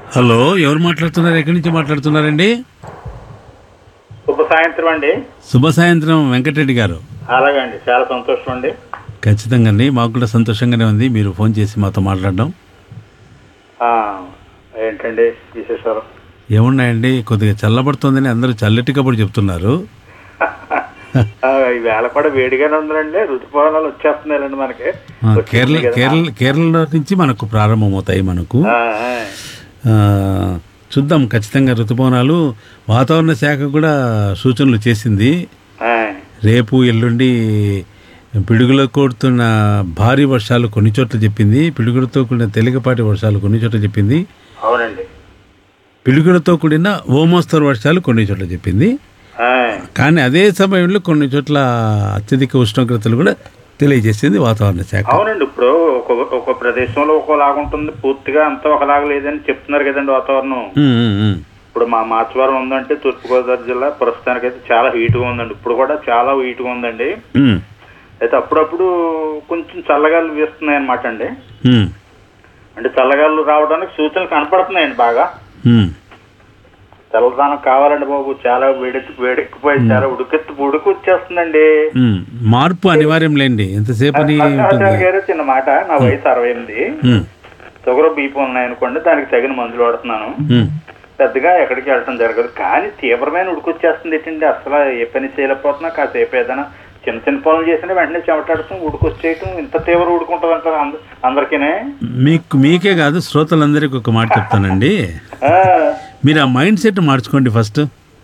Hello ఎవరు మాట్లాడుతున్నారు ఎక్కడి నుంచి మాట్లాడుతున్నారండి శుభ సాయంత్రం అండి శుభ సాయంత్రం వెంకటరెడ్డి గారు అలాగే అండి చాలా సంతోషం అండి ఖచ్చితంగా అండి మాకు కూడా సంతోషంగానే ఉంది మీరు ఫోన్ చేసి మాతో మాట్లాడడం ఆ, ఏంటండి విశేషాలు ఏమున్నాయండి కొద్దిగా చల్లబడుతోందని అందరూ చల్లటి కబురు చెప్తున్నారు ఆ, ఈ వేళ కూడా వేడిగానే ఉందండి ఋతుపవనాలు వచ్చేస్తున్నాయండి మనకి ఆ, కేరళ కేరళ కేరళ నుంచి మనకు ప్రారంభమవుతాయి మనకు ఆ, ఆ. ఆ, చూద్దాం ఖచ్చితంగా ఋతుపవనాలు వాతావరణ శాఖ కూడా సూచనలు చేసింది ఆ, రేపు ఎల్లుండి పిడుగులో కొడుతున్న భారీ వర్షాలు కొన్ని చోట్ల చెప్పింది పిడుగులతో కూడిన తేలికపాటి వర్షాలు కొన్ని చోట్ల చెప్పింది అవునండి పిడుగులతో కూడిన ఓమోస్తరు వర్షాలు కొన్ని చోట్ల చెప్పింది ఆ, కానీ అదే సమయంలో కొన్ని చోట్ల అత్యధిక ఉష్ణోగ్రతలు కూడా తెలియజేసింది వాతావరణ శాఖ అవునండి ఇప్పుడు ఒక ఒక ప్రదేశంలో ఒకలాగా ఉంటుంది పూర్తిగా అంతా ఒకలాగా లేదని చెప్తున్నారు కదండి వాతావరణం ఉమ్, ఉమ్, ఉమ్. ఇప్పుడు మా మాచవరం ఉందంటే తూర్పుగోదావరి జిల్లా ప్రస్తుతానికైతే చాలా హీట్గా ఉందండి ఇప్పుడు కూడా చాలా హీట్గా ఉందండి ఉమ్, అయితే అప్పుడప్పుడు కొంచెం చల్లగాలు వీస్తున్నాయి అనమాట అండి ఉమ్, అంటే చల్లగాలు రావడానికి సూచనలు కనపడుతున్నాయండి బాగా ఉమ్. చల్లదనం కావాలండి బాబు చాలా వేడెక్కి వేడెక్కిపోయి చాలా ఉడుకెత్తి ఉడుకు వచ్చేస్తుందండి ఉమ్. మార్పు అనివార్యం లేండి ఎంతసేపు అని ఉంటుంది నరసింహాచార్య గారు చిన్న మాట నా వయసు అరవై ఎనిమిది ఉమ్, షుగర్ బీపీ ఉన్నాయనుకోండి దానికి తగిన మందులు వాడుతున్నాను ఉమ్. పెద్దగా ఎక్కడికి వెళ్ళటం జరగదు కానీ తీవ్రమైన ఉడుకొచ్చేస్తుంది ఏంటండి అసలు ఏ పని చేయలేకపోతున్నా కాసేపు ఏదైనా చిన్న చిన్న పనులు చేసినా వెంటనే చెమటాడుతూ ఉడుకొచ్చేయటం ఇంత తీవ్ర ఉడుకుంటుంది అంటారు అంద అందరికీనే మీకు మీకే కాదు శ్రోతలందరికీ ఒక మాట చెప్తానండి ఆ, మీరు ఆ మైండ్ సెట్ మార్చుకోండి ఫస్ట్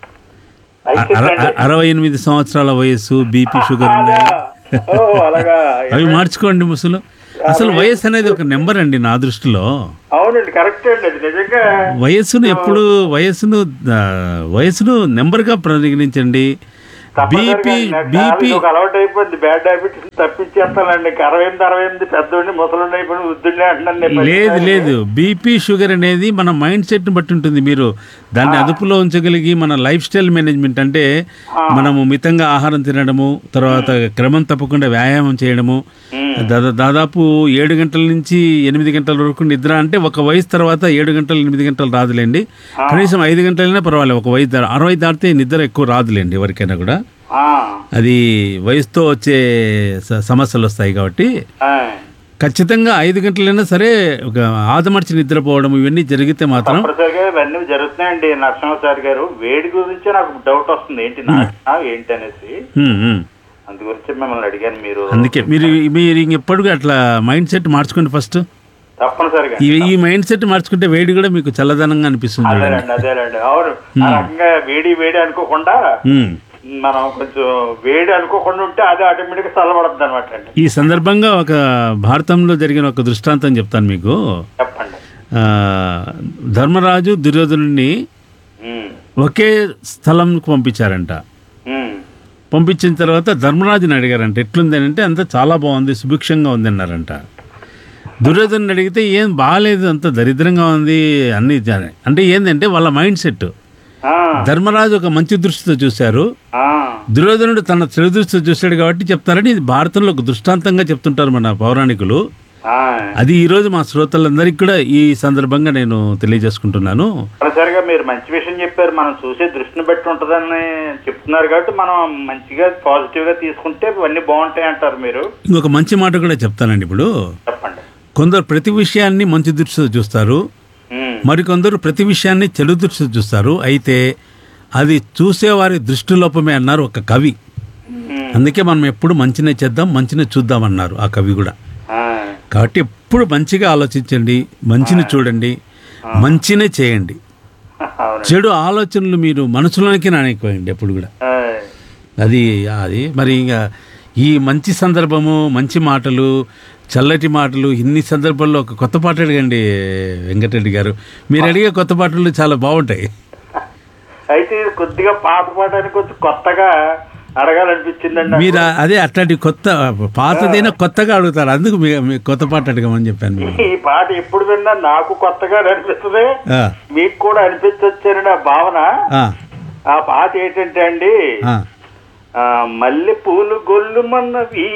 అయితే అర- అర- అరవై ఎనిమిది సంవత్సరాల వయస్సు బీపీ షుగర్ ఉన్నాయి ఓ అలాగా అవి మార్చుకోండి ముసలు అసలు వయస్సు అనేది ఒక నెంబర్ అండి నా దృష్టిలో అవునండి కరెక్ట్ అండి అది నిజంగా వయస్సును ఎప్పుడు వయస్సును ఆ, వయస్సును నెంబర్గా పరిగణించండి బీపీ బీపీ ఒక అలవాటు అయిపోయింది బ్యాడ్ హ్యాబిట్స్ తప్పించేస్తానండి అరవై ఎనిమిది అరవై ఎనిమిది పెద్దోడిని ముసలుండి అయిపోయి వృద్ధుడిని అంటున్నాను నేను. లేదు లేదు బీపీ షుగర్ అనేది మన మైండ్ సెట్ని బట్టి ఉంటుంది మీరు దాన్ని అదుపులో ఉంచగలిగి మన లైఫ్ స్టైల్ మేనేజ్మెంట్ అంటే మనము మితంగా ఆహారం తినడము తర్వాత క్రమం తప్పకుండా వ్యాయామం చేయడము దాదా దాదాపు ఏడు గంటల నుంచి ఎనిమిది గంటల వరకు నిద్ర అంటే ఒక వయసు తర్వాత ఏడు గంటలు ఎనిమిది గంటలు రాదులేండి కనీసం ఐదు గంటలైనా పర్వాలేదు ఒక వయసు దా- అరవై దాటితే నిద్ర ఎక్కువ రాదులేండి ఎవరికైనా కూడా ఆ, అది వయసుతో వచ్చే స- సమస్యలు వస్తాయి కాబట్టి ఆ. ఖచ్చితంగా ఐదు గంటలైనా సరే ఒక ఆదమర్చి నిద్రపోవడం ఇవన్నీ జరిగితే మాత్రం తప్పనిసరిగా ఇవన్నీ జరుగుతున్నాయండి నరసింహాచారి గారు వేడి గురించి నాకు డౌట్ వస్తుంది ఏంటి నా ఏంటి అనేసి ఉమ్, ఉమ్. అందు గురించి మిమ్మల్ని అడిగాను మీరు అందుకే మీరు మీరు ఇంకెప్పుడు అట్లా మైండ్ సెట్ మార్చుకోండి ఫస్ట్ తప్పనిసరిగా ఈ ఈ మైండ్ సెట్ మార్చుకుంటే వేడి కూడా మీకు చల్లదనంగా అనిపిస్తుంది చూడండి అదేనండి అదేనండి అవును ఆ రకంగా వేడి వేడి అనుకోకుండా ఉమ్. మనం కొంచెం వేడి అనుకోకుండా ఉంటే అది ఆటోమేటిక్ చల్లబడద్దు అనమాట అండి ఈ సందర్భంగా ఒక భారతంలో జరిగిన ఒక దృష్టాంతం చెప్తాను మీకు చెప్పండి ఆ, ధర్మరాజు దుర్యోధనుడిని ఉమ్, ఒకే స్థలంకు పంపించారంట ఉమ్, పంపించిన తర్వాత ధర్మరాజుని అడిగారంట ఎట్లుంది అని అంటే అంతా చాలా బాగుంది సుభిక్షంగా ఉంది అన్నారంట దుర్యోధను అడిగితే ఏం బాగాలేదు అంత దరిద్రంగా ఉంది అన్ని జా- అంటే ఏంటంటే వాళ్ళ మైండ్ సెట్ ఆ, ధర్మరాజు ఒక మంచి దృష్టితో చూశారు ఆ, దుర్యోధనుడు తన చెడు దృష్టితో చూశాడు కాబట్టి చెప్తారని ఇది భారతంలో ఒక దృష్టాంతంగా చెప్తుంటారు మన పౌరాణికులు ఆ. అది ఈరోజు మా శ్రోతలందరికీ కూడా ఈ సందర్భంగా నేను తెలియజేసుకుంటున్నాను తప్పనిసరిగా మీరు మంచి విషయం చెప్పారు మనం చూసే దృష్టిని బట్టి ఉంటుందని చెప్తున్నారు కాబట్టి మనం మంచిగా పాజిటివ్ గా తీసుకుంటే ఇవన్నీ బాగుంటాయి అంటారు మీరు ఇంకొక మంచి మాట కూడా చెప్తానండి ఇప్పుడు చెప్పండి కొందరు ప్రతి విషయాన్ని మంచి దృష్టితో చూస్తారు ఉమ్, మరికొందరు ప్రతి విషయాన్ని చెడు దృష్టితో చూస్తారు అయితే అది చూసేవారి దృష్టి లోపమే అన్నారు ఒక కవి ఉమ్, అందుకే మనం ఎప్పుడు మంచినే చేద్దాం మంచినే చూద్దాం అన్నారు ఆ కవి కూడా ఆ, కాబట్టి ఎప్పుడు మంచిగా ఆలోచించండి మంచిని చూడండి మంచినే చేయండి అవును చెడు ఆలోచనలు మీరు మనసులోనికి నానేకపోయండి ఎప్పుడు కూడా ఆ, అది అది మరి ఇంకా ఈ మంచి సందర్భము మంచి మాటలు చల్లటి మాటలు ఇన్ని సందర్భాల్లో ఒక కొత్త పాట అడగండి వెంకటరెడ్డి గారు మీరు అడిగే కొత్త పాటలు చాలా బాగుంటాయి అయితే ఇది కొద్దిగా పాత పాడడానికి కొంచెం కొత్తగా అడగాలనిపించిందండి నాకు. మీరు ఆ- అదే అట్లాంటి కొత్త పాతదైనా కొత్తగా అడుగుతారు అందుకు మీ మీ కొత్త పాట అడగమని చెప్పాను మీకు. ఈ పాట ఎప్పుడు విన్నా నాకు కొత్తగా అనిపిస్తుంది ఆ, మీకు కూడా అనిపించొచ్చని నా భావన ఆ, ఆ పాట ఏంటంటే అండి ఆ. ఆ మల్లె పూలు గొల్లుమన్నవి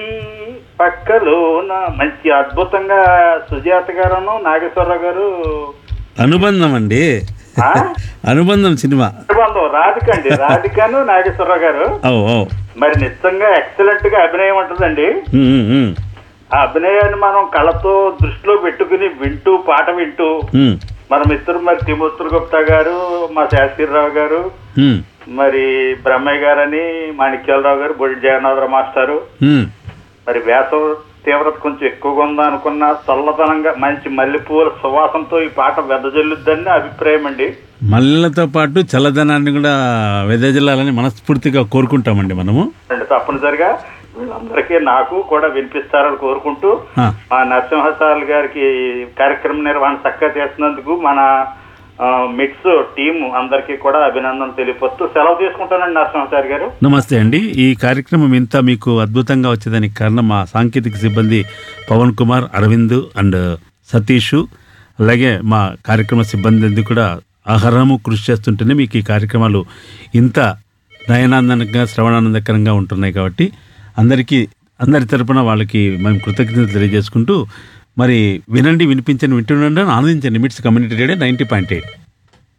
పక్కలోన మంచి అద్భుతంగా సుజాత గారును నాగేశ్వరరావు గారు అనుబంధం అండి ఆ? అనుబంధం సినిమా అనుబంధం రాధిక అండి రాధికను నాగేశ్వరరావు గారు ఓ ఓ మరి నిజంగా ఎక్సలెంట్ గా అభినయం ఉంటుందండి ఉమ్, ఉమ్, ఉమ్, ఆ అభినయాన్ని మనం కళ్ళతో దృష్టిలో పెట్టుకుని వింటూ పాట వింటూ ఉమ్, మన మిత్రుడు మరి తిమూర్తులు గుప్తా గారు మా శాస్త్రిరావు గారు ఉమ్, మరి బ్రహ్మయ్య గారని మాణిక్యాలరావు గారు బొడి జగన్నాథరావు మాస్టారు ఉమ్. మరి వేసవ తీవ్రత కొంచెం ఎక్కువగా ఉందా అనుకున్న చల్లదనంగా మంచి మల్లెపూల సువాసనతో ఈ పాట వెదజల్లుద్దని నా అభిప్రాయం అండి మల్లెలతో పాటు చల్లదనాన్ని కూడా వెదజల్లాలని మనస్ఫూర్తిగా కోరుకుంటామండి మనము అండ్ తప్పనిసరిగా వీళ్ళందరికీ నాకు కూడా వినిపిస్తారని కోరుకుంటూ ఆ, మా నరసింహసాల్ గారికి కార్యక్రమ నిర్వహణ చక్కగా చేస్తున్నందుకు మన ఆ, మిక్స్ టీం అందరికీ కూడా అభినందన తెలియపరుస్తూ సెలవు తీసుకుంటానండి నరసింహసారి గారు నమస్తే అండి ఈ కార్యక్రమం ఇంత మీకు అద్భుతంగా వచ్చేదానికి కారణం మా సాంకేతిక సిబ్బంది పవన్ కుమార్ అరవింద్ అండ్ సతీష్ అలాగే మా కార్యక్రమ సిబ్బంది అంది కూడా ఆహారము కృషి చేస్తుంటేనే మీకు ఈ కార్యక్రమాలు ఇంత నయనానందంగా శ్రవణానందకరంగా ఉంటున్నాయి కాబట్టి అందరికీ అందరి తరపున వాళ్ళకి మేము కృతజ్ఞతలు తెలియజేసుకుంటూ మరి వినండి వినిపించండి వింటుండండి ఆనందించండి MITS community radio ninety point eight